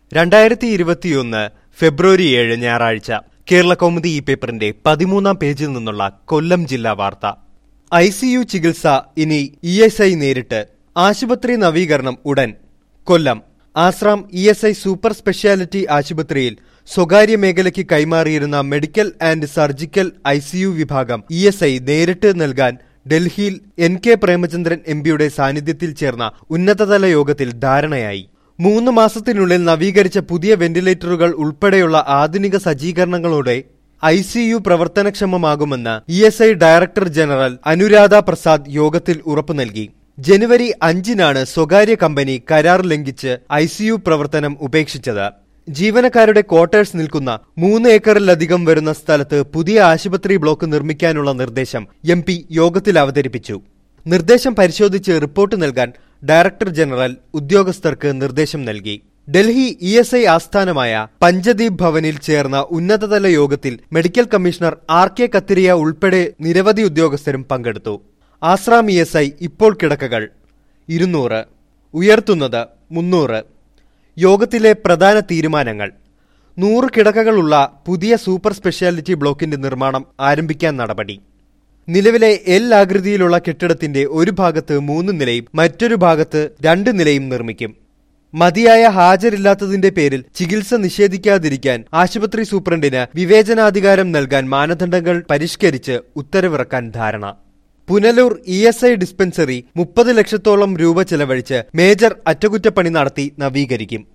രണ്ടായിരത്തി ഇരുപത്തിയൊന്ന് ഫെബ്രുവരി ഏഴ് ഞായറാഴ്ച കേരള കൗമുദി ഈ പേപ്പറിന്റെ പതിമൂന്നാം പേജിൽ നിന്നുള്ള കൊല്ലം ജില്ലാ വാർത്ത ഐ സി യു ചികിത്സ ഇനി ഇ എസ് ഐ നേരിട്ട് ആശുപത്രി നവീകരണം ഉടൻ Kollam Asramam E S I super speciality ആശുപത്രിയിൽ സ്വകാര്യ മേഖലയ്ക്ക് കൈമാറിയിരുന്ന medical and surgical I C U വിഭാഗം ഇ എസ് ഐ നേരിട്ട് നൽകാൻ ഡൽഹിയിൽ എൻ കെ പ്രേമചന്ദ്രൻ എം പിയുടെ സാന്നിധ്യത്തിൽ ചേർന്ന ഉന്നതതല യോഗത്തിൽ ധാരണയായി മൂന്ന് മാസത്തിനുള്ളിൽ നവീകരിച്ച പുതിയ വെന്റിലേറ്ററുകൾ ഉൾപ്പെടെയുള്ള ആധുനിക സജ്ജീകരണങ്ങളോടെ ഐ സി യു പ്രവർത്തനക്ഷമമാകുമെന്ന് E S I director general Anuradha Prasad യോഗത്തിൽ ഉറപ്പു നൽകി ജനുവരി അഞ്ചിനാണ് സ്വകാര്യ കമ്പനി കരാർ ലംഘിച്ച് ഐ സി യു പ്രവർത്തനം ഉപേക്ഷിച്ചത് ജീവനക്കാരുടെ ക്വാർട്ടേഴ്സ് നിൽക്കുന്ന മൂന്ന് ഏക്കറിലധികം വരുന്ന സ്ഥലത്ത് പുതിയ ആശുപത്രി ബ്ലോക്ക് നിർമ്മിക്കാനുള്ള നിർദ്ദേശം എം പി യോഗത്തിൽ അവതരിപ്പിച്ചു നിർദ്ദേശം പരിശോധിച്ച് റിപ്പോർട്ട് നൽകാൻ ഡയറക്ടർ ജനറൽ ഉദ്യോഗസ്ഥർക്ക് നിർദ്ദേശം നൽകി ഡൽഹി ഇ എസ് ഐ ആസ്ഥാനമായ പഞ്ചദീപ് ഭവനിൽ ചേർന്ന ഉന്നതതല യോഗത്തിൽ medical commissioner R K Kathiriya ഉൾപ്പെടെ നിരവധി ഉദ്യോഗസ്ഥരും പങ്കെടുത്തു ആശ്രാം ഇ എസ് ഐ ഇപ്പോൾ കിടക്കകൾ ഇരുന്നൂറ് ഉയർത്തുന്നത് മുന്നൂറ് യോഗത്തിലെ പ്രധാന തീരുമാനങ്ങൾ നൂറ് കിടക്കകളുള്ള പുതിയ സൂപ്പർ സ്പെഷ്യാലിറ്റി ബ്ലോക്കിന്റെ നിർമ്മാണം ആരംഭിക്കാൻ നടപടി നിലവിലെ എൽ ആകൃതിയിലുള്ള കെട്ടിടത്തിന്റെ ഒരു ഭാഗത്ത് മൂന്ന് നിലയും മറ്റൊരു ഭാഗത്ത് രണ്ട് നിലയും നിർമ്മിക്കും മതിയായ ഹാജരില്ലാത്തതിന്റെ പേരിൽ ചികിത്സ നിഷേധിക്കാതിരിക്കാൻ ആശുപത്രി സൂപ്രണ്ടിന് വിവേചനാധികാരം നൽകാൻ മാനദണ്ഡങ്ങൾ പരിഷ്കരിച്ച് ഉത്തരവിറക്കാൻ ധാരണ Punalur E S I dispensary മുപ്പത് ലക്ഷത്തോളം രൂപ ചെലവഴിച്ച് മേജർ അറ്റകുറ്റപ്പണി നടത്തി നവീകരിക്കും